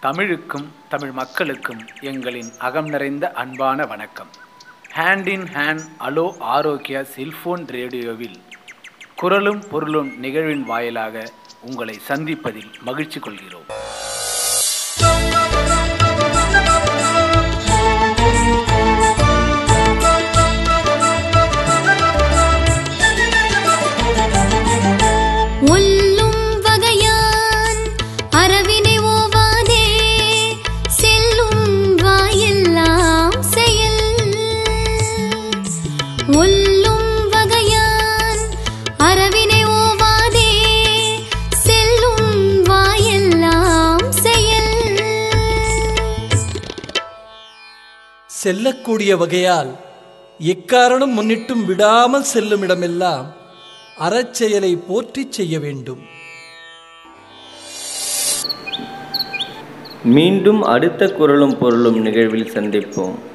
தமிழுக்கும் தமிழ் மக்களுக்கும் எங்களின் அகம் நிறைந்த அன்பான வணக்கம் ஹேண்ட் இன் ஹேண்ட் அலோ ஆரோக்கியா செல்போன் ரேடியோவில் குரலும் பொருளும் நிகழ்வின் வாயிலாக உங்களை சந்திப்பதில் மகிழ்ச்சி கொள்கிறோம் ஒல்லும் வகையான் அரவினை ஓவாதே செல்லும் வாயெல்லாம் செயல் ஒல்லும் வகையான் அரவினை ஓவாதே செல்லும் வாயெல்லாம் செயல் செல்லக்கூடிய வகையால் எக்காரணம் முன்னிட்டும் விடாமல் செல்லும் இடமெல்லாம் அறச்செயலை போற்றிச் செய்ய வேண்டும் மீண்டும் அடுத்த குரலும் பொருளும் நிகழ்வில் சந்திப்போம்